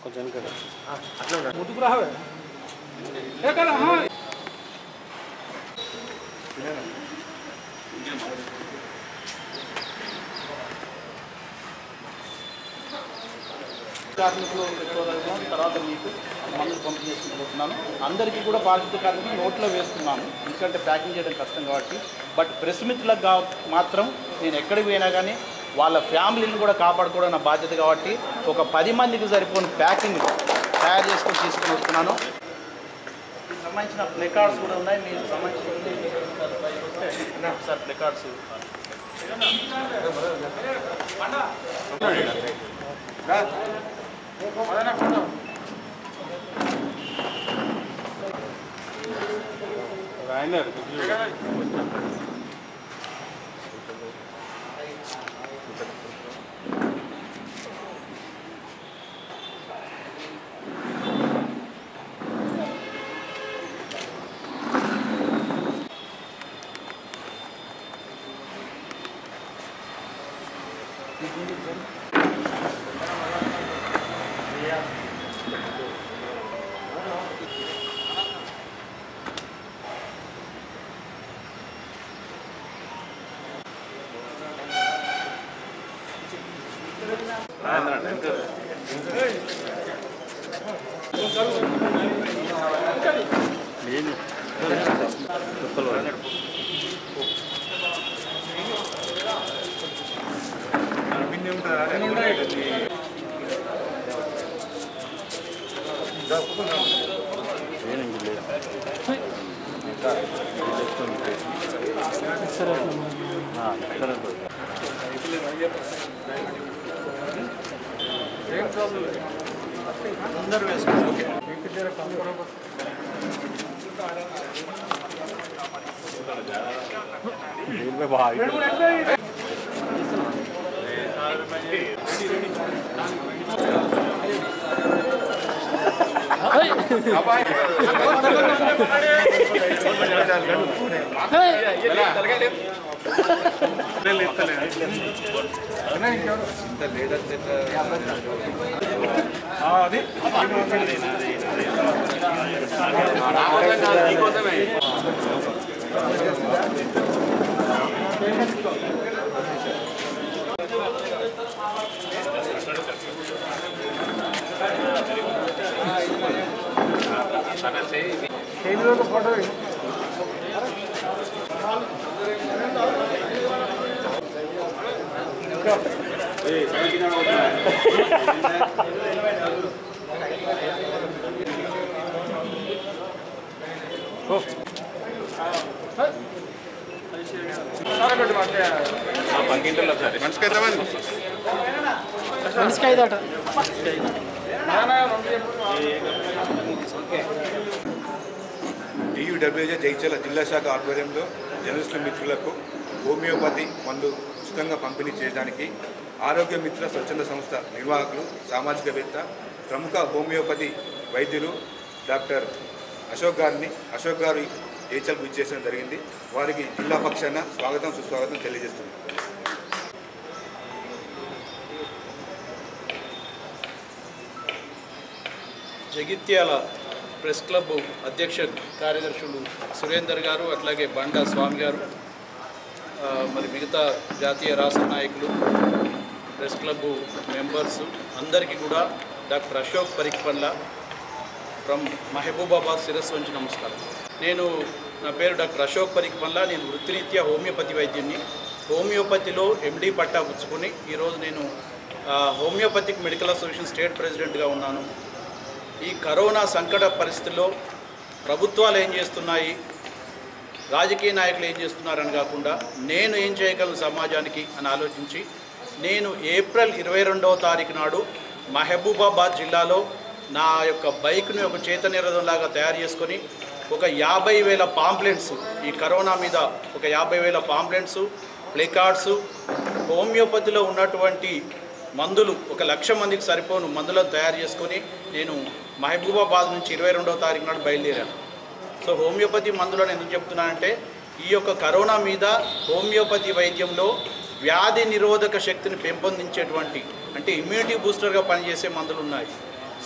ముందుకు రావే ఎక్కడ ఆహా. కార్మికులు ఎక్కువగా తర్వాత మీకు మందులు పంపిణీ చేసుకుంటున్నాను అందరికీ కూడా బాధిత కార్మికులు నోట్లో వేస్తున్నాను ఎందుకంటే ప్యాకింగ్ చేయడం కష్టం కాబట్టి బట్ ప్రెస్ మిత్రులకు గా- మాత్రం నేను ఎక్కడికి పోయినా కానీ వాళ్ళ ఫ్యామిలీని కూడా కాపాడుకోవడం నా బాధ్యత కాబట్టి ఒక పది మందికి సరిపోని ప్యాకింగ్ తయారు చేసుకొని తీసుకొని వస్తున్నాను దీనికి సంబంధించిన ప్లెకార్డ్స్ కూడా ఉన్నాయి మీకు సంబంధించిన సార్ ప్లెకార్డ్స్ అందరూ వేసుకోండి మనిషికి ఐదు అట టీయూడబ్ల్యూజే జైచల జిల్లా శాఖ ఆధ్వర్యంలో జర్నలిస్టు మిత్రులకు హోమియోపతి మందు ఉచితంగా పంపిణీ చేయడానికి ఆరోగ్య మిత్ర స్వచ్ఛంద సంస్థ నిర్వాహకులు సామాజికవేత్త ప్రముఖ హోమియోపతి వైద్యులు డాక్టర్ అశోక్ గారిని అశోక్ గారు జైచల్ విచ్చేసడం జరిగింది వారికి జిల్లా పక్షాన స్వాగతం సుస్వాగతం తెలియజేస్తుంది జగిత్యాల ప్రెస్ క్లబ్ అధ్యక్ష కార్యదర్శులు సురేందర్ గారు అట్లాగే బండా స్వామి గారు ఆ, మరి మిగతా జాతీయ రాష్ట్ర నాయకులు ప్రెస్ క్లబ్ మెంబర్స్ అందరికీ కూడా డాక్టర్ అశోక్ పరిక్పల్ల ఫ్రమ్ మహబూబాబాద్ శిరస్సు వంచి నమస్కారం నేను నా పేరు డాక్టర్ అశోక్ పరిక్పల్ల నేను వృత్తిరీత్యా హోమియోపతి వైద్యుని హోమియోపతిలో ఎండి పట్టా పుచ్చుకొని ఈరోజు నేను ఆ, హోమియోపతిక్ మెడికల్ అసోసియేషన్ స్టేట్ ప్రెసిడెంట్గా ఉన్నాను ఈ కరోనా సంకట పరిస్థితుల్లో ప్రభుత్వాలు ఏం చేస్తున్నాయి రాజకీయ నాయకులు ఏం చేస్తున్నారని కాకుండా నేను ఏం చేయగలను సమాజానికి అని ఆలోచించి నేను ఏప్రిల్ ఇరవై రెండవ తారీఖు నాడు మహబూబాబాద్ జిల్లాలో నా యొక్క బైక్ని ఒక చేతనిరదంలాగా తయారు చేసుకొని ఒక యాభై వేల పాంప్లెంట్స్ ఈ కరోనా మీద ఒక యాభై వేల పాంప్లెంట్స్ ప్లేకార్డ్స్ హోమియోపతిలో ఉన్నటువంటి మందులు ఒక లక్ష మందికి సరిపోను మందులను తయారు చేసుకొని నేను మహబూబాబాద్ నుంచి ఇరవై రెండవ తారీఖు నాడు బయలుదేరాను సో హోమియోపతి మందులను ఎందుకు చెప్తున్నానంటే ఈ యొక్క కరోనా మీద హోమియోపతి వైద్యంలో వ్యాధి నిరోధక శక్తిని పెంపొందించేటువంటి అంటే ఇమ్యూనిటీ బూస్టర్గా పనిచేసే మందులు ఉన్నాయి సో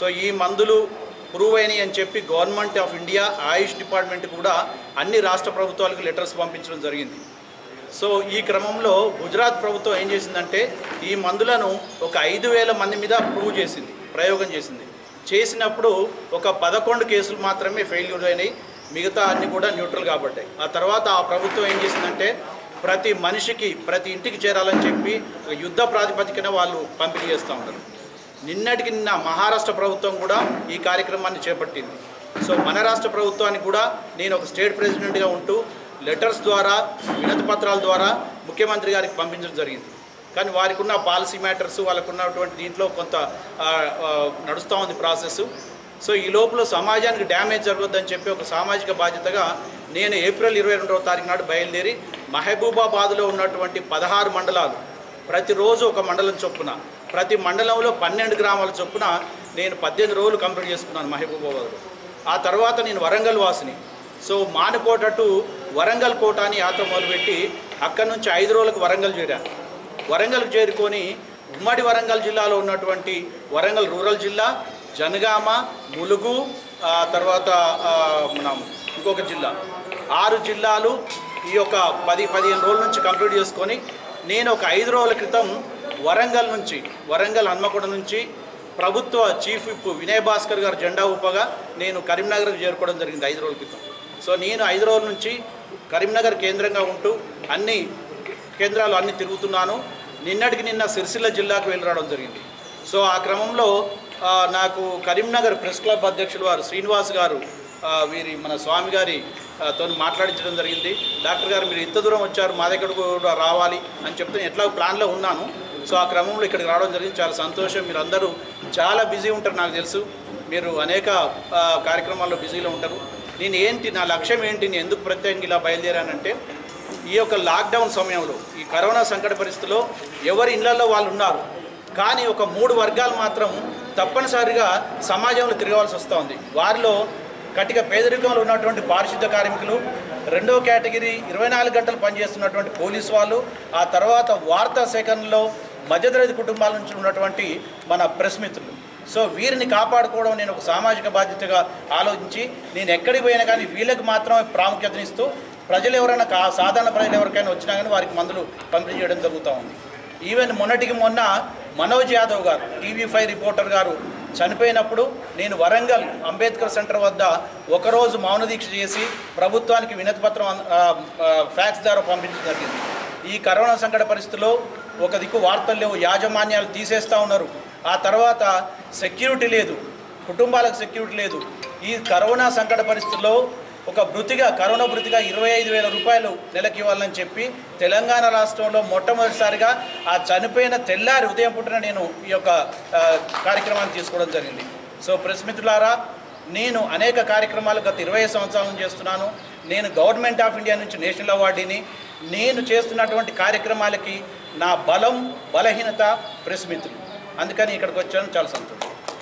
సో ఈ మందులు ప్రూవ్ అయినాయి అని చెప్పి government of India AYUSH department కూడా అన్ని రాష్ట్ర ప్రభుత్వాలకు లెటర్స్ పంపించడం జరిగింది సో ఈ క్రమంలో గుజరాత్ ప్రభుత్వం ఏం చేసిందంటే ఈ మందులను ఒక ఐదు వేల మంది మీద ప్రూవ్ చేసింది ప్రయోగం చేసింది చేసినప్పుడు ఒక పదకొండు కేసులు మాత్రమే ఫెయిల్యూర్ అయినాయి మిగతా అన్ని కూడా న్యూట్రల్ కాబట్టాయి ఆ తర్వాత ఆ ప్రభుత్వం ఏం చేసిందంటే ప్రతి మనిషికి ప్రతి ఇంటికి చేరాలని చెప్పి ఒక యుద్ధ ప్రాతిపదికన వాళ్ళు పంపిణీ చేస్తూ ఉంటారు నిన్నటికి నిన్న మహారాష్ట్ర ప్రభుత్వం కూడా ఈ కార్యక్రమాన్ని చేపట్టింది సో మన రాష్ట్ర ప్రభుత్వానికి కూడా నేను ఒక స్టేట్ ప్రెసిడెంట్గా ఉంటూ లెటర్స్ ద్వారా వినతి పత్రాల ద్వారా ముఖ్యమంత్రి గారికి పంపించడం జరిగింది కానీ వారికి ఉన్న పాలసీ మ్యాటర్స్ వాళ్ళకు ఉన్నటువంటి దీంట్లో కొంత ఆ, ఆ, నడుస్తూ ఉంది ప్రాసెస్ సో ఈ లోపల సమాజానికి డ్యామేజ్ జరగొద్దని చెప్పి ఒక సామాజిక బాధ్యతగా నేను ఏప్రిల్ ఇరవై రెండవ తారీఖు నాడు బయలుదేరి మహబూబాబాద్లో ఉన్నటువంటి పదహారు మండలాలు ప్రతిరోజు ఒక మండలం చొప్పున ప్రతి మండలంలో పన్నెండు గ్రామాల చొప్పున నేను పద్దెనిమిది రోజులు కంప్లీట్ చేసుకున్నాను మహబూబాబాద్లో ఆ తర్వాత నేను వరంగల్ వాసిని సో మానుకోట టు వరంగల్ కోట అని యాత్ర మొదలుపెట్టి అక్కడి నుంచి ఐదు రోజులకు వరంగల్ చేరాను వరంగల్కి చేరుకొని ఉమ్మడి వరంగల్ జిల్లాలో ఉన్నటువంటి వరంగల్ రూరల్ జిల్లా జనగామ ములుగు ఆ తర్వాత ఆ, మన ఇంకొక జిల్లా ఆరు జిల్లాలు ఈ యొక్క పది పదిహేను రోజుల నుంచి కంప్లీట్ చేసుకొని నేను ఒక ఐదు రోజుల క్రితం వరంగల్ నుంచి వరంగల్ హన్మకొండ నుంచి ప్రభుత్వ చీఫ్ విప్ వినయ్ భాస్కర్ గారు జెండా ఊపగా నేను కరీంనగర్కి చేరుకోవడం జరిగింది ఐదు రోజుల క్రితం సో నేను ఐదు రోజుల నుంచి కరీంనగర్ కేంద్రంగా ఉంటూ అన్ని కేంద్రాలు అన్ని తిరుగుతున్నాను నిన్నటికి నిన్న సిరిసిల్ల జిల్లాకు వెళ్ళి రావడం జరిగింది సో ఆ క్రమంలో ఆ, నాకు కరీంనగర్ ప్రెస్ క్లబ్ అధ్యక్షులు వారు శ్రీనివాస్ గారు ఆ, వీరి మన స్వామి గారి ఆ, తోని మాట్లాడించడం జరిగింది డాక్టర్ గారు మీరు ఇంత దూరం వచ్చారు మా దగ్గర కూడా రావాలి అని చెప్తే ఎట్లా ప్లాన్లో ఉన్నాను సో ఆ క్రమంలో ఇక్కడికి రావడం జరిగింది చాలా సంతోషం మీరు అందరూ చాలా బిజీ ఉంటారు నాకు తెలుసు మీరు అనేక ఆ, కార్యక్రమాల్లో బిజీలో ఉంటారు నేను ఏంటి నా లక్ష్యం ఏంటి నేను ఎందుకు ప్రత్యేకంగా ఇలా బయలుదేరానంటే ఈ యొక్క లాక్డౌన్ సమయంలో ఈ కరోనా సంకట పరిస్థితిలో ఎవరి ఇళ్లలో వాళ్ళు ఉన్నారు కానీ ఒక మూడు వర్గాలు మాత్రం తప్పనిసరిగా సమాజంలో తిరగవలసి వస్తుంది వారిలో కటిక పేదరికంలో ఉన్నటువంటి పారిశుద్ధ కార్మికులు రెండో కేటగిరీ ఇరవై నాలుగు గంటలు పనిచేస్తున్నటువంటి పోలీసు వాళ్ళు ఆ తర్వాత వార్తా సేకరణలో మధ్యతరగతి కుటుంబాల నుంచి ఉన్నటువంటి మన ప్రెస్ మిత్రులు సో వీరిని కాపాడుకోవడం నేను ఒక సామాజిక బాధ్యతగా ఆలోచించి నేను ఎక్కడికి పోయినా కానీ వీళ్ళకి మాత్రమే ప్రాముఖ్యతనిస్తూ ప్రజలు ఎవరైనా కా సాధారణ ప్రజలు ఎవరికైనా వచ్చినా కానీ వారికి మందులు పంపిణీ చేయడం జరుగుతూ ఉంది ఈవెన్ మొన్నటికి మొన్న మనోజ్ యాదవ్ గారు టీవీ ఫైవ్ రిపోర్టర్ గారు చనిపోయినప్పుడు నేను వరంగల్ అంబేద్కర్ సెంటర్ వద్ద ఒకరోజు మౌన దీక్ష చేసి ప్రభుత్వానికి వినతి పత్రం అన్- ఆ, ఆ, ఫ్యాక్స్ ద్వారా పంపించడం జరిగింది ఈ కరోనా సంకట పరిస్థితుల్లో ఒక దిక్కు వార్తలు లేవు యాజమాన్యాలు తీసేస్తూ ఉన్నారు ఆ తర్వాత సెక్యూరిటీ లేదు కుటుంబాలకు సెక్యూరిటీ లేదు ఈ కరోనా సంకట పరిస్థితుల్లో ఒక భృతిగా కరోనా భృతిగా ఇరవై ఐదు వేల రూపాయలు నెలకి ఇవ్వాలని చెప్పి తెలంగాణ రాష్ట్రంలో మొట్టమొదటిసారిగా ఆ చనిపోయిన తెల్లారి ఉదయం పుట్టిన నేను ఈ యొక్క ఆ, కార్యక్రమాన్ని తీసుకోవడం జరిగింది సో ప్రెస్ మిత్రులారా నేను అనేక కార్యక్రమాలు గత ఇరవై సంవత్సరాల నుంచి చేస్తున్నాను నేను గవర్నమెంట్ ఆఫ్ ఇండియా నుంచి నేషనల్ అవార్డుని నేను చేస్తున్నటువంటి కార్యక్రమాలకి నా బలం బలహీనత ప్రెస్ మిత్రులు అందుకని ఇక్కడికి వచ్చాను చాలా సంతోషం